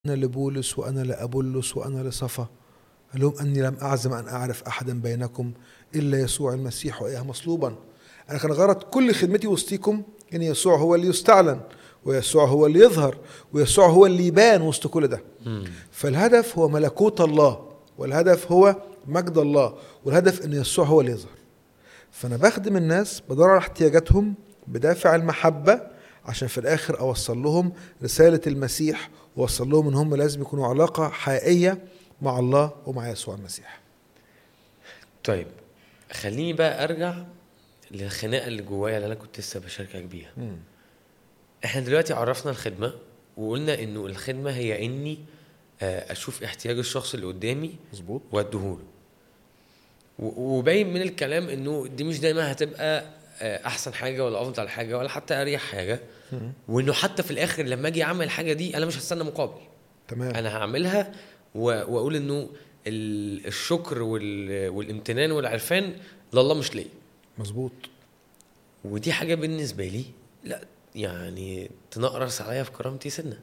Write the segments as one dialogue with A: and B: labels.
A: أنا لبولس وأنا لأبولس وأنا لصفا قال لهم أني لم أعزم أن أعرف أحدا بينكم إلا يسوع المسيح وإياه مصلوبا أنا كان غرض كل خدمتي وسطيكم إن يسوع هو اللي يستعلن ويسوع هو اللي يظهر ويسوع هو اللي يبان وسط كل ده فالهدف هو ملكوت الله والهدف هو مجد الله والهدف ان يسوع هو اللي يظهر فانا بخدم الناس بدور على احتياجاتهم بدافع المحبه عشان في الاخر اوصل لهم رساله المسيح واوصل لهم ان هم لازم يكونوا علاقه حقيقيه مع الله ومع يسوع المسيح
B: طيب خليني بقى ارجع للخناقه اللي جوايا اللي انا كنت لسه بشاركك بيها احنا دلوقتي عرفنا الخدمه وقلنا انه الخدمه هي اني آه، اشوف احتياج الشخص اللي قدامي
A: مظبوط
B: واديهوله و- وباين من الكلام انه دي مش دايما هتبقى آه، احسن حاجه ولا افضل حاجه ولا حتى اريح حاجه وانه حتى في الاخر لما اجي اعمل الحاجه دي انا مش هستنى مقابل
A: تمام
B: انا هعملها و- واقول انه ال- الشكر وال- والامتنان والعرفان لله مش ليا
A: مظبوط
B: ودي حاجه بالنسبه لي لا يعني تنقرص عليا في كرامتي سنه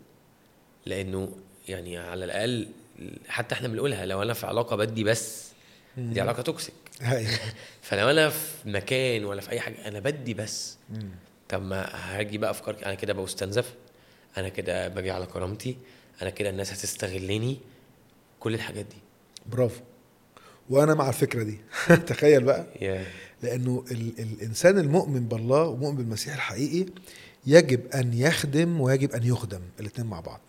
B: لانه يعني على الاقل حتى احنا بنقولها لو انا في علاقه بدي بس دي علاقه توكسيك
A: هاي.
B: فلو انا في مكان ولا في اي حاجه انا بدي بس
A: مم.
B: طب ما هاجي بقى افكار انا كده بستنزف انا كده باجي على كرامتي انا كده الناس هتستغلني كل الحاجات دي
A: برافو وانا مع الفكره دي تخيل بقى
B: يا
A: لانه ال الانسان المؤمن بالله ومؤمن بالمسيح الحقيقي يجب ان يخدم ويجب ان يخدم الاثنين مع بعض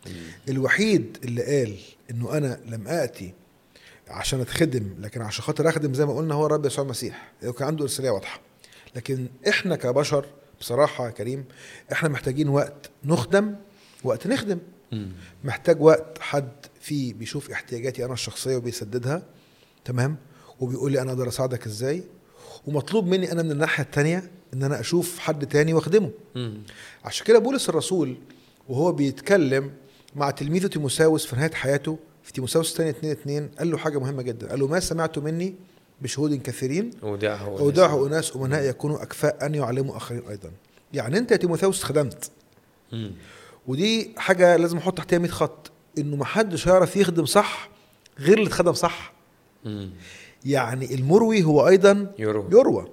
A: الوحيد اللي قال انه انا لم اتي عشان اتخدم لكن عشان خاطر اخدم زي ما قلنا هو الرب يسوع المسيح لانه كان عنده ارساليه واضحه لكن احنا كبشر بصراحه يا كريم احنا محتاجين وقت نخدم وقت نخدم محتاج وقت حد فيه بيشوف احتياجاتي انا الشخصيه وبيسددها تمام وبيقول لي انا اقدر اساعدك ازاي ومطلوب مني انا من الناحيه التانية ان انا اشوف حد تاني واخدمه
B: مم.
A: عشان كده بولس الرسول وهو بيتكلم مع تلميذه تيموساوس في نهايه حياته في تيموساوس الثانية 2 2 قال له حاجه مهمه جدا قال له ما سمعت مني بشهود كثيرين
B: ودعه
A: اودعه اناس امناء يكونوا اكفاء ان يعلموا اخرين ايضا يعني انت يا تيموثاوس خدمت
B: مم.
A: ودي حاجه لازم احط تحتها 100 خط انه ما حدش هيعرف يخدم صح غير اللي اتخدم صح
B: مم.
A: يعني المروي هو ايضا
B: يورو
A: يروى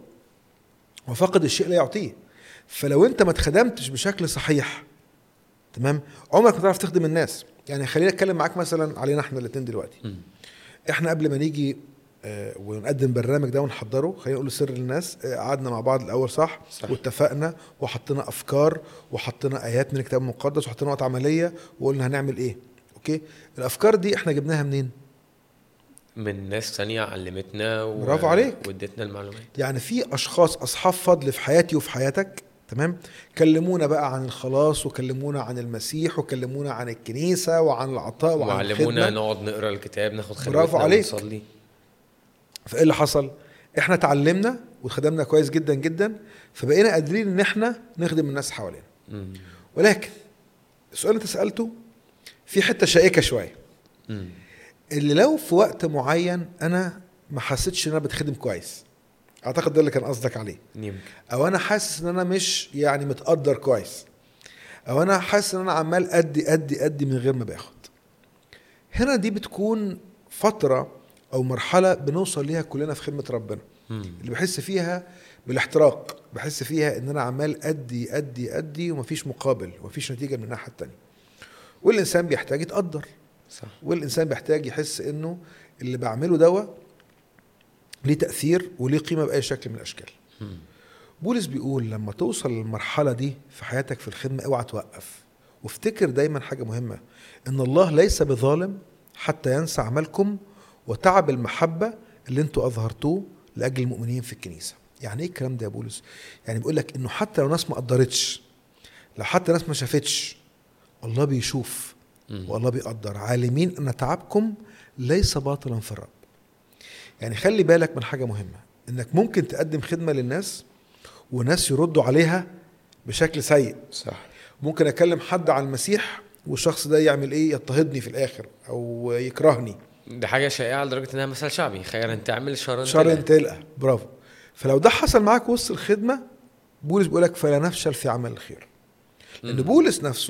A: وفقد الشيء لا يعطيه فلو انت ما اتخدمتش بشكل صحيح تمام عمرك ما تعرف تخدم الناس يعني خليني اتكلم معاك مثلا علينا احنا الاثنين دلوقتي
B: مم.
A: احنا قبل ما نيجي آه، ونقدم برنامج ده ونحضره خلينا نقول سر للناس آه، قعدنا مع بعض الاول صح,
B: صح.
A: واتفقنا وحطينا افكار وحطينا ايات من الكتاب المقدس وحطينا وقت عمليه وقلنا هنعمل ايه اوكي الافكار دي احنا جبناها منين
B: من ناس تانية علمتنا و...
A: برافو عليك.
B: وادتنا المعلومات
A: يعني في اشخاص اصحاب فضل في حياتي وفي حياتك تمام كلمونا بقى عن الخلاص وكلمونا عن المسيح وكلمونا عن الكنيسه وعن العطاء وعن
B: وعلمونا
A: الخدمه
B: نقعد نقرا الكتاب ناخد خلوتنا
A: برافو عليك.
B: ونصلي
A: فايه اللي حصل احنا اتعلمنا وخدمنا كويس جدا جدا فبقينا قادرين ان احنا نخدم الناس حوالينا
B: مم.
A: ولكن السؤال اللي انت سالته في حته شائكه شويه
B: مم.
A: اللي لو في وقت معين انا ما حسيتش ان انا بتخدم كويس اعتقد ده اللي كان قصدك عليه
B: يمكن
A: او انا حاسس ان انا مش يعني متقدر كويس او انا حاسس ان انا عمال ادي ادي ادي من غير ما باخد هنا دي بتكون فتره او مرحله بنوصل ليها كلنا في خدمه ربنا
B: مم.
A: اللي بحس فيها بالاحتراق بحس فيها ان انا عمال ادي ادي ادي ومفيش مقابل ومفيش نتيجه من الناحيه التانية والانسان بيحتاج يتقدر
B: صح
A: والانسان بيحتاج يحس انه اللي بعمله دوا ليه تاثير وليه قيمه باي شكل من الاشكال
B: مم.
A: بولس بيقول لما توصل للمرحله دي في حياتك في الخدمه اوعى توقف وافتكر دايما حاجه مهمه ان الله ليس بظالم حتى ينسى عملكم وتعب المحبه اللي انتوا اظهرتوه لاجل المؤمنين في الكنيسه يعني ايه الكلام ده يا بولس يعني بيقول لك انه حتى لو ناس ما قدرتش لو حتى ناس ما شافتش الله بيشوف
B: مم.
A: والله بيقدر عالمين ان تعبكم ليس باطلا في الرب يعني خلي بالك من حاجه مهمه انك ممكن تقدم خدمه للناس وناس يردوا عليها بشكل سيء
B: صح
A: ممكن اكلم حد عن المسيح والشخص ده يعمل ايه يضطهدني في الاخر او يكرهني
B: ده حاجه شائعه لدرجه انها مثل شعبي خيرا تعمل شرا
A: شر
B: تلقى.
A: تلقى برافو فلو ده حصل معاك وسط الخدمه بولس بيقول لك فلا نفشل في عمل الخير لان
B: مم.
A: بولس نفسه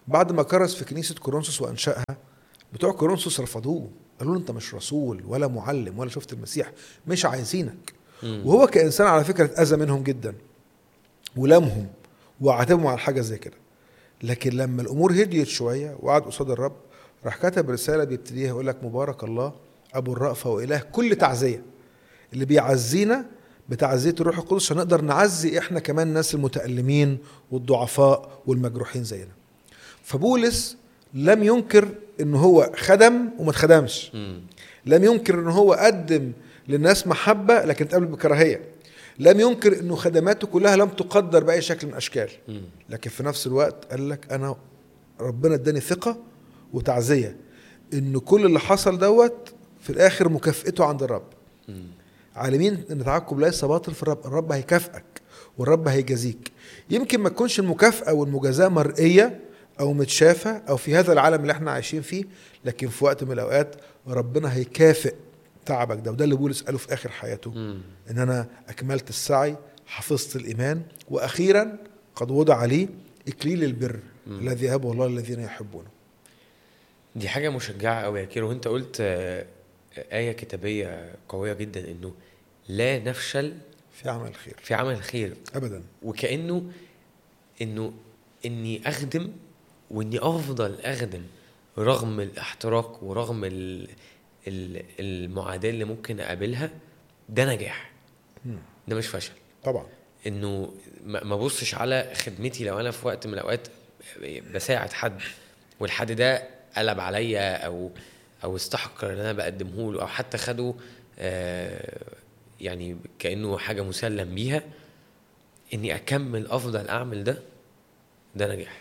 A: بعد ما كرس في كنيسه كورنثوس وانشاها بتوع كورنثوس رفضوه قالوا له انت مش رسول ولا معلم ولا شفت المسيح مش عايزينك
B: مم.
A: وهو كانسان على فكره اتاذى منهم جدا ولامهم وعاتبهم على حاجه زي كده لكن لما الامور هديت شويه وقعد قصاد الرب راح كتب رساله بيبتديها يقول لك مبارك الله ابو الرأفه واله كل تعزيه اللي بيعزينا بتعزيه الروح القدس عشان نقدر نعزي احنا كمان الناس المتالمين والضعفاء والمجروحين زينا فبولس لم ينكر ان هو خدم وما اتخدمش
B: مم.
A: لم ينكر ان هو قدم للناس محبه لكن اتقابل بكراهيه لم ينكر انه خدماته كلها لم تقدر باي شكل من الاشكال
B: مم.
A: لكن في نفس الوقت قال لك انا ربنا اداني ثقه وتعزيه ان كل اللي حصل دوت في الاخر مكافئته عند الرب
B: مم.
A: عالمين ان تعقب ليس باطل في الرب الرب هيكافئك والرب هيجازيك يمكن ما تكونش المكافاه والمجازاه مرئيه او متشافه او في هذا العالم اللي احنا عايشين فيه لكن في وقت من الاوقات ربنا هيكافئ تعبك ده وده اللي بولس قاله في اخر حياته
B: مم.
A: ان انا اكملت السعي حفظت الايمان واخيرا قد وضع لي اكليل البر
B: مم.
A: الذي يهبه الله الذين يحبونه
B: دي حاجة مشجعة قوي يا كيرو وانت قلت آه، آية كتابية قوية جدا انه لا نفشل
A: في عمل الخير
B: في عمل الخير
A: ابدا
B: وكأنه انه اني اخدم واني افضل اخدم رغم الاحتراق ورغم ال- ال- المعاداة اللي ممكن اقابلها ده نجاح
A: مم.
B: ده مش فشل
A: طبعا
B: انه ما ما ابصش على خدمتي لو انا في وقت من الاوقات بساعد حد والحد ده قلب عليا او او استحقر ان انا بقدمه له او حتى خده آه، يعني كانه حاجه مسلم بيها اني اكمل افضل اعمل ده ده نجاح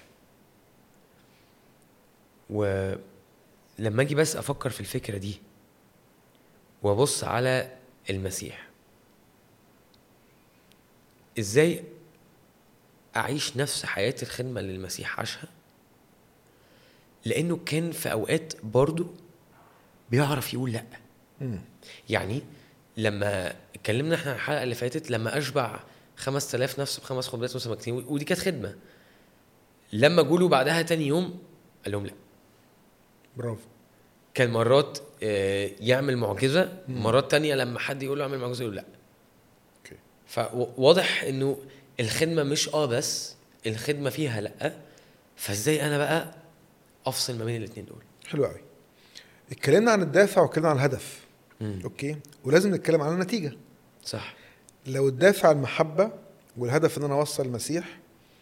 B: ولما اجي بس افكر في الفكره دي وابص على المسيح ازاي اعيش نفس حياه الخدمه اللي المسيح عاشها لانه كان في اوقات برضه بيعرف يقول لا
A: مم.
B: يعني لما اتكلمنا احنا عن الحلقه اللي فاتت لما اشبع 5000 نفس بخمس خبزات وسمكتين ودي كانت خدمه لما جوله بعدها تاني يوم قال لهم لا
A: برافو
B: كان مرات آه، يعمل معجزه مرات تانية لما حد يقول له اعمل معجزه يقول لا
A: اوكي
B: فواضح انه الخدمه مش اه بس الخدمه فيها لا فازاي انا بقى افصل ما بين الاثنين دول
A: حلو قوي اتكلمنا عن الدافع واتكلمنا عن الهدف
B: مم.
A: اوكي ولازم نتكلم عن النتيجه
B: صح
A: لو الدافع المحبه والهدف ان انا اوصل المسيح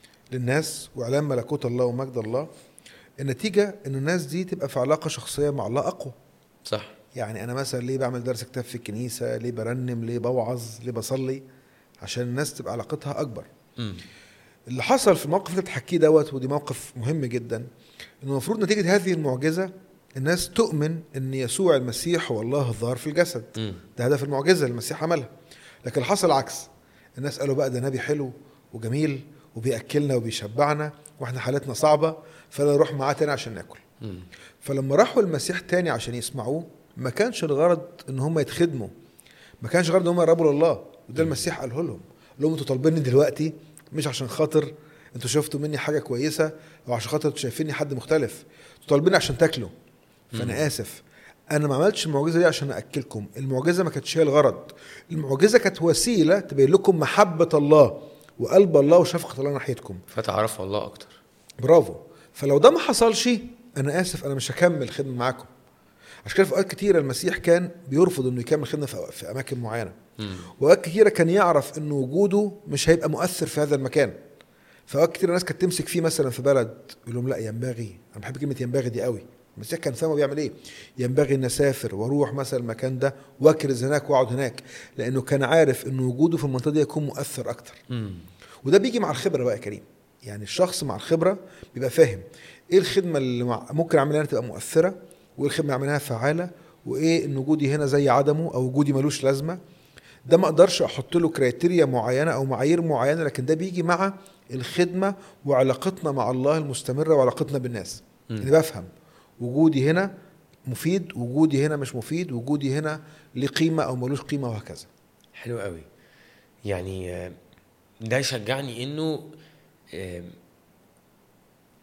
A: للناس واعلان ملكوت الله ومجد الله النتيجه ان الناس دي تبقى في علاقه شخصيه مع الله اقوى
B: صح
A: يعني انا مثلا ليه بعمل درس كتاب في الكنيسه ليه برنم ليه بوعظ ليه بصلي عشان الناس تبقى علاقتها اكبر
B: مم.
A: اللي حصل في الموقف اللي بتحكيه دوت ودي موقف مهم جدا انه المفروض نتيجه هذه المعجزه الناس تؤمن ان يسوع المسيح هو الله الظاهر في الجسد
B: مم.
A: ده هدف المعجزه اللي المسيح عملها لكن اللي حصل عكس الناس قالوا بقى ده نبي حلو وجميل وبياكلنا وبيشبعنا واحنا حالتنا صعبه فلا نروح معاه تاني عشان ناكل
B: مم.
A: فلما راحوا المسيح تاني عشان يسمعوه ما كانش الغرض ان هم يتخدموا ما كانش الغرض ان هم يقربوا لله وده المسيح قاله لهم قال لهم انتوا طالبيني دلوقتي مش عشان خاطر انتوا شفتوا مني حاجه كويسه او عشان خاطر انتوا شايفيني حد مختلف انتوا طالبيني عشان تاكلوا فانا اسف انا ما عملتش المعجزه دي عشان اكلكم المعجزه ما كانتش هي الغرض المعجزه كانت وسيله تبين لكم محبه الله وقلب الله وشفقه الله ناحيتكم
B: فتعرفوا الله اكتر
A: برافو فلو ده ما حصلش انا اسف انا مش هكمل خدمه معاكم عشان كده في اوقات كتيره المسيح كان بيرفض انه يكمل خدمه في في اماكن معينه
B: مم.
A: واوقات كتيره كان يعرف ان وجوده مش هيبقى مؤثر في هذا المكان فاوقات كتير الناس كانت تمسك فيه مثلا في بلد يقول لهم لا ينبغي انا بحب كلمه ينبغي دي قوي المسيح كان فاهم هو بيعمل ايه ينبغي ان اسافر واروح مثلا المكان ده واكرز هناك واقعد هناك لانه كان عارف ان وجوده في المنطقه دي يكون مؤثر اكتر
B: مم.
A: وده بيجي مع الخبره بقى يا كريم يعني الشخص مع الخبره بيبقى فاهم ايه الخدمه اللي مع ممكن اعملها أنا تبقى مؤثره وايه الخدمه اللي اعملها فعاله وايه ان وجودي هنا زي عدمه او وجودي ملوش لازمه ده ما اقدرش احط له كريتيريا معينه او معايير معينه لكن ده بيجي مع الخدمه وعلاقتنا مع الله المستمره وعلاقتنا بالناس
B: مم.
A: اني بفهم وجودي هنا مفيد وجودي هنا مش مفيد وجودي هنا ليه قيمه او ملوش قيمه وهكذا
B: حلو قوي يعني آه، ده يشجعني انه آه،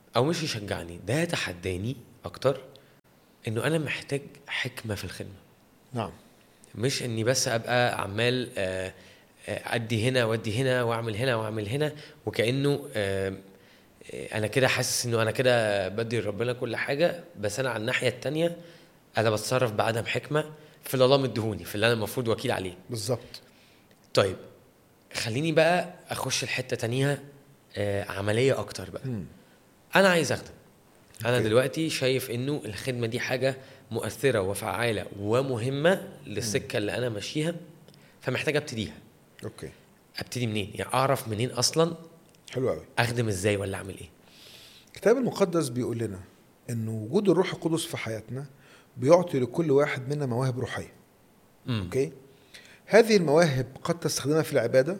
B: او مش يشجعني ده يتحداني اكتر انه انا محتاج حكمه في الخدمه
A: نعم
B: مش اني بس ابقى عمال آه، آه، ادي هنا وادي هنا واعمل هنا واعمل هنا وكانه آه، آه، انا كده حاسس انه انا كده بدي لربنا كل حاجه بس انا على الناحيه التانية انا بتصرف بعدم حكمه في اللي الله مديهوني في اللي انا المفروض وكيل عليه
A: بالظبط
B: طيب خليني بقى اخش الحته تانية آه، عمليه اكتر بقى
A: مم.
B: انا عايز اخدم انا
A: أوكي.
B: دلوقتي شايف انه الخدمه دي حاجه مؤثره وفعاله ومهمه للسكه اللي انا ماشيها فمحتاج ابتديها
A: اوكي
B: ابتدي منين يعني اعرف منين اصلا
A: حلو قوي
B: اخدم ازاي ولا اعمل ايه
A: الكتاب المقدس بيقول لنا ان وجود الروح القدس في حياتنا بيعطي لكل واحد منا مواهب روحيه
B: امم
A: اوكي هذه المواهب قد تستخدمها في العباده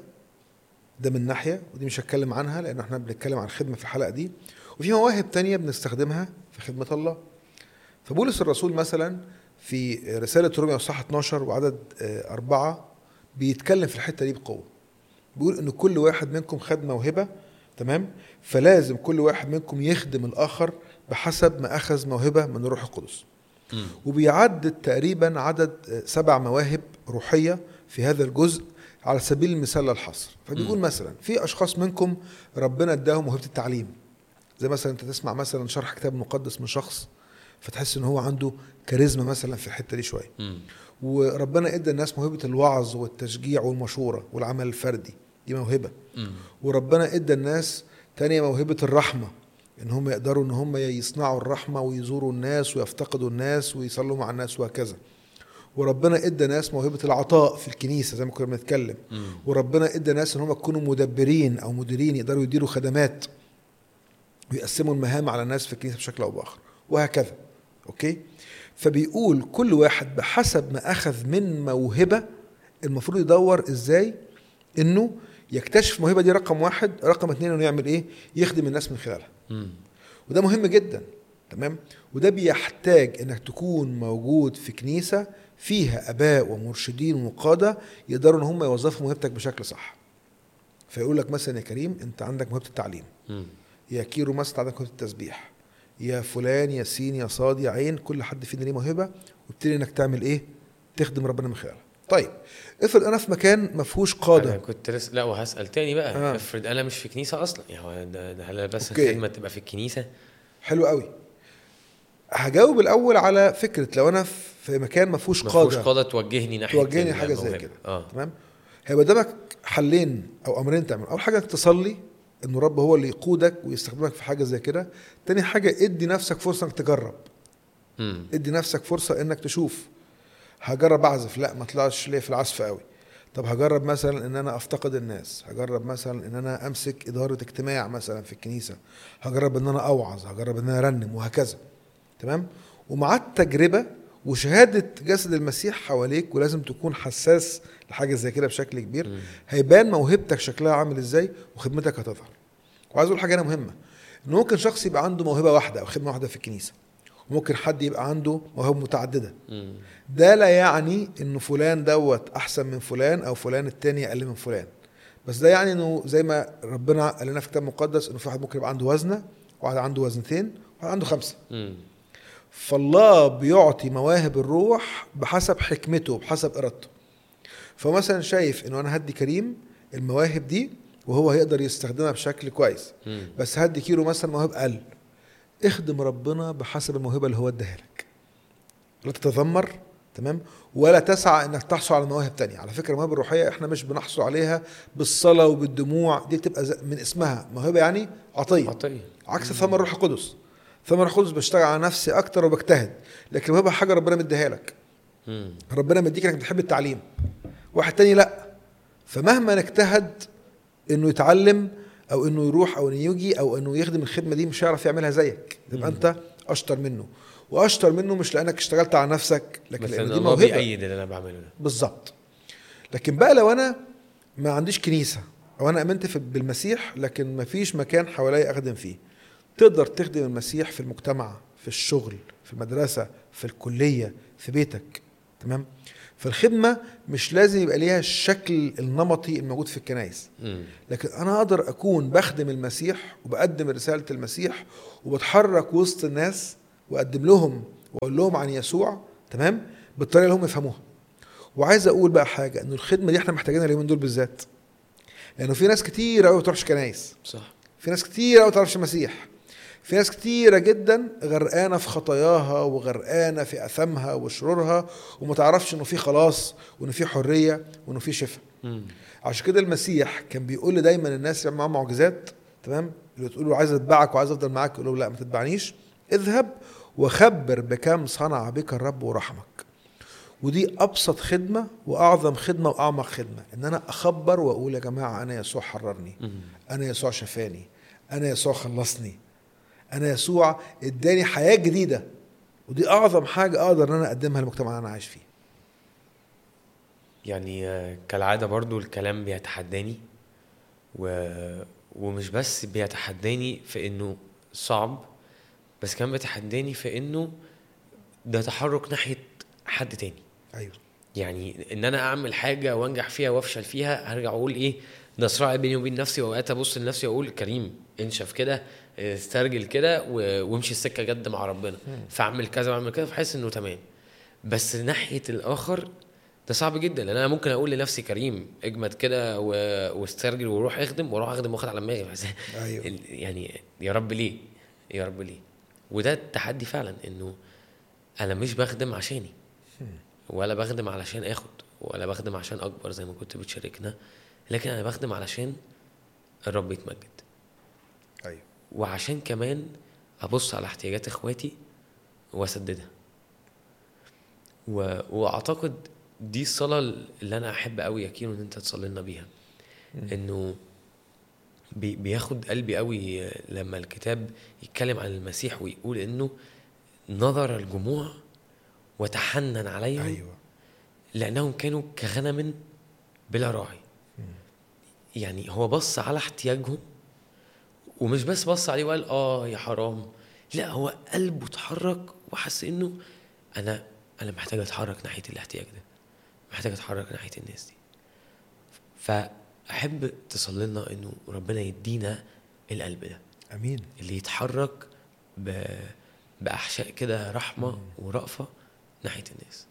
A: ده من ناحيه ودي مش هتكلم عنها لان احنا بنتكلم عن الخدمه في الحلقه دي وفي مواهب تانية بنستخدمها في خدمه الله فبولس الرسول مثلا في رساله روميا اصحاح 12 وعدد آه، أربعة بيتكلم في الحته دي بقوه بيقول ان كل واحد منكم خد موهبه تمام فلازم كل واحد منكم يخدم الاخر بحسب ما اخذ موهبه من الروح القدس
B: امم
A: وبيعدد تقريبا عدد آه، سبع مواهب روحية في هذا الجزء على سبيل المثال لا الحصر فبيقول
B: مم.
A: مثلا في أشخاص منكم ربنا اداهم موهبة التعليم زي مثلا انت تسمع مثلا شرح كتاب مقدس من شخص فتحس ان هو عنده كاريزما مثلا في الحته دي شويه
B: امم
A: وربنا ادى الناس موهبه الوعظ والتشجيع والمشوره والعمل الفردي دي موهبه
B: امم
A: وربنا ادى الناس تانية موهبة الرحمة ان هم يقدروا ان هم يصنعوا الرحمة ويزوروا الناس ويفتقدوا الناس ويصلوا مع الناس وهكذا وربنا ادى ناس موهبة العطاء في الكنيسة زي ما كنا بنتكلم
B: امم
A: وربنا ادى ناس ان هم يكونوا مدبرين او مديرين يقدروا يديروا خدمات ويقسموا المهام على الناس في الكنيسة بشكل او باخر وهكذا اوكي فبيقول كل واحد بحسب ما اخذ من موهبة المفروض يدور ازاي انه يكتشف الموهبه دي رقم واحد رقم اتنين انه يعمل ايه يخدم الناس من خلالها
B: امم
A: وده مهم جدا تمام وده بيحتاج انك تكون موجود في كنيسه فيها اباء ومرشدين وقاده يقدروا ان هم يوظفوا موهبتك بشكل صح فيقول لك مثلا يا كريم انت عندك موهبه التعليم
B: امم
A: يا كيرو مثلا عندك موهبه التسبيح يا فلان يا سين يا صاد يا عين كل حد فينا ليه موهبه وابتدي انك تعمل ايه تخدم ربنا من خلالها طيب افرض انا في مكان ما فيهوش
B: انا
A: قاده
B: كنت لسه لا وهسال تاني بقى
A: آه.
B: افرض انا مش في كنيسه اصلا يعني هو ده, ده هل بس
A: أوكي.
B: الخدمه تبقى في الكنيسه
A: حلو قوي هجاوب الاول على فكره لو انا في مكان ما فيهوش
B: ما فيهوش
A: قاده
B: قاده توجهني ناحيه
A: توجهني حاجه زي
B: الموهبة.
A: كده
B: اه
A: تمام هيبقى قدامك حلين او امرين تعمل اول حاجه انك تصلي ان الرب هو اللي يقودك ويستخدمك في حاجه زي كده تاني حاجه ادي نفسك فرصه انك تجرب
B: امم
A: ادي نفسك فرصه انك تشوف هجرب اعزف لا ما طلعش ليا في العزف قوي طب هجرب مثلا ان انا افتقد الناس هجرب مثلا ان انا امسك اداره اجتماع مثلا في الكنيسه هجرب ان انا اوعظ هجرب ان انا ارنم وهكذا تمام ومع التجربه وشهاده جسد المسيح حواليك ولازم تكون حساس لحاجه زي كده بشكل كبير
B: مم.
A: هيبان موهبتك شكلها عامل ازاي وخدمتك هتظهر وعايز اقول حاجه هنا مهمه ان ممكن شخص يبقى عنده موهبه واحده او خدمه واحده في الكنيسه وممكن حد يبقى عنده مواهب متعدده
B: امم
A: ده لا يعني انه فلان دوت احسن من فلان او فلان التاني اقل من فلان بس ده يعني انه زي ما ربنا قال لنا في الكتاب المقدس انه في واحد ممكن يبقى عنده وزنه وواحد عنده وزنتين وواحد عنده خمسه
B: امم
A: فالله بيعطي مواهب الروح بحسب حكمته بحسب ارادته فمثلا شايف انه انا هدي كريم المواهب دي وهو هيقدر يستخدمها بشكل كويس
B: امم
A: بس هدي كيلو مثلا مواهب اقل اخدم ربنا بحسب الموهبه اللي هو اداها لك لا تتذمر تمام ولا تسعى انك تحصل على مواهب تانية على فكره المواهب الروحيه احنا مش بنحصل عليها بالصلاه وبالدموع دي بتبقى زي- من اسمها موهبه يعني عطيه
B: عطيه
A: عكس ثمر الروح القدس ثمر الروح القدس بشتغل على نفسي اكتر وبجتهد لكن الموهبه حاجه ربنا مديها لك
B: امم
A: ربنا مديك انك بتحب التعليم واحد تاني لا فمهما نجتهد انه يتعلم او انه يروح او انه يجي او انه يخدم الخدمه دي مش هيعرف يعملها زيك تبقى
B: مم.
A: انت اشطر منه واشطر منه مش لانك اشتغلت على نفسك لكن
B: بس
A: لان
B: ان
A: دي
B: الله
A: موهبه
B: بيأيد اللي انا بعمله ده
A: بالظبط لكن بقى لو انا ما عنديش كنيسه او انا امنت في بالمسيح لكن ما فيش مكان حواليا اخدم فيه تقدر تخدم المسيح في المجتمع في الشغل في المدرسه في الكليه في بيتك تمام فالخدمه مش لازم يبقى ليها الشكل النمطي الموجود في الكنائس
B: مم.
A: لكن انا اقدر اكون بخدم المسيح وبقدم رساله المسيح وبتحرك وسط الناس واقدم لهم واقول لهم عن يسوع تمام بالطريقه اللي هم يفهموها وعايز اقول بقى حاجه انه الخدمه دي احنا محتاجينها اليومين دول بالذات لانه في ناس كتير قوي ما بتروحش كنايس
B: صح
A: في ناس كتير قوي ما تعرفش المسيح في ناس كتيرة جدا غرقانة في خطاياها وغرقانة في أثامها وشرورها وما تعرفش إنه في خلاص وإنه في حرية وإنه في شفاء.
B: مم.
A: عشان كده المسيح كان بيقول لي دايما الناس اللي معاهم معجزات تمام اللي تقول له عايز اتبعك وعايز افضل معاك يقول له لا ما تتبعنيش اذهب وخبر بكم صنع بك الرب ورحمك ودي ابسط خدمه واعظم خدمه واعمق خدمه ان انا اخبر واقول يا جماعه انا يسوع حررني
B: مم.
A: انا يسوع شفاني انا يسوع خلصني انا يسوع اداني حياه جديده ودي اعظم حاجه اقدر ان انا اقدمها للمجتمع اللي انا عايش فيه
B: يعني آه، كالعادة برضو الكلام بيتحداني و... ومش بس بيتحداني في انه صعب بس كمان بيتحداني في انه ده تحرك ناحية حد تاني
A: ايوه
B: يعني ان انا اعمل حاجة وانجح فيها وافشل فيها هرجع اقول ايه ده صراع بيني وبين نفسي واوقات ابص لنفسي واقول كريم انشف كده استرجل كده و- وامشي السكة جد مع ربنا فاعمل كذا واعمل كذا فحس انه تمام بس ناحية الاخر ده صعب جدا لان انا ممكن اقول لنفسي كريم اجمد كده و- واسترجل وروح اخدم واروح اخدم واخد على دماغي بس
A: ايوه
B: ال- يعني يا رب ليه يا رب ليه وده التحدي فعلا انه انا مش بخدم عشاني ولا بخدم علشان اخد ولا بخدم عشان اكبر زي ما كنت بتشاركنا لكن انا بخدم علشان الرب يتمجد
A: ايوه
B: وعشان كمان ابص على احتياجات اخواتي واسددها و... واعتقد دي الصلاه اللي انا احب قوي يا كيرو ان انت تصلي لنا بيها انه بي... بياخد قلبي قوي لما الكتاب يتكلم عن المسيح ويقول انه نظر الجموع وتحنن عليهم
A: ايوه
B: لانهم كانوا كغنم بلا راعي يعني هو بص على احتياجهم ومش بس بص عليه وقال اه يا حرام لا هو قلبه اتحرك وحس انه انا انا محتاج اتحرك ناحيه الاحتياج ده محتاج اتحرك ناحيه الناس دي فاحب تصلي لنا انه ربنا يدينا القلب ده
A: امين
B: اللي يتحرك ب... باحشاء كده رحمه ورأفه ناحيه الناس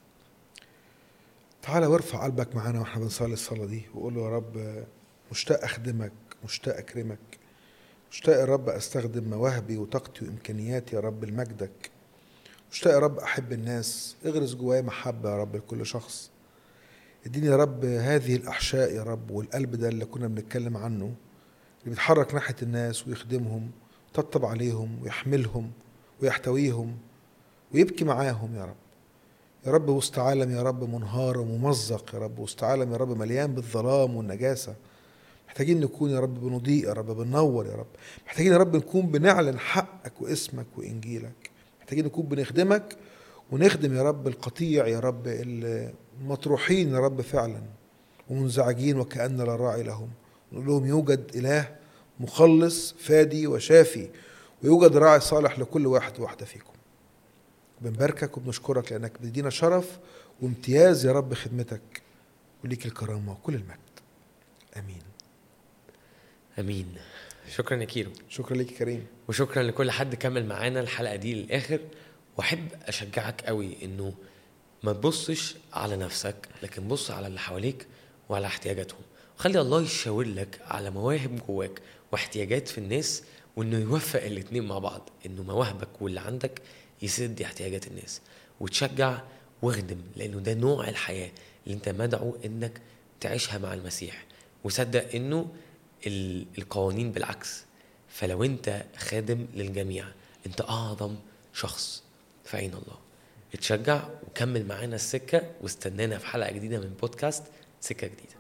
A: تعالى وارفع قلبك معانا واحنا بنصلي الصلاه دي وقول له يا رب مشتاق اخدمك مشتاق اكرمك مشتاق يا رب استخدم مواهبي وطاقتي وامكانياتي يا رب لمجدك مشتاق يا رب احب الناس اغرس جوايا محبه يا رب لكل شخص اديني يا رب هذه الاحشاء يا رب والقلب ده اللي كنا بنتكلم عنه اللي بيتحرك ناحيه الناس ويخدمهم ويطبطب عليهم ويحملهم ويحتويهم ويبكي معاهم يا رب يا رب وسط عالم يا رب منهار وممزق يا رب وسط عالم يا رب مليان بالظلام والنجاسة محتاجين نكون يا رب بنضيء يا رب بننور يا رب محتاجين يا رب نكون بنعلن حقك واسمك وإنجيلك محتاجين نكون بنخدمك ونخدم يا رب القطيع يا رب المطروحين يا رب فعلا ومنزعجين وكأن لا راعي لهم نقول لهم يوجد إله مخلص فادي وشافي ويوجد راعي صالح لكل واحد وواحدة فيكم بنباركك وبنشكرك لانك بتدينا شرف وامتياز يا رب خدمتك وليك الكرامه وكل المجد امين
B: امين شكرا يا كيرو
A: شكرا ليك يا كريم
B: وشكرا لكل حد كمل معانا الحلقه دي للاخر واحب اشجعك قوي انه ما تبصش على نفسك لكن بص على اللي حواليك وعلى احتياجاتهم وخلي الله يشاور لك على مواهب جواك واحتياجات في الناس وانه يوفق الاتنين مع بعض انه مواهبك واللي عندك يسد احتياجات الناس وتشجع واخدم لانه ده نوع الحياه اللي انت مدعو انك تعيشها مع المسيح وصدق انه ال- القوانين بالعكس فلو انت خادم للجميع انت اعظم شخص في عين الله اتشجع وكمل معانا السكه واستنانا في حلقه جديده من بودكاست سكه جديده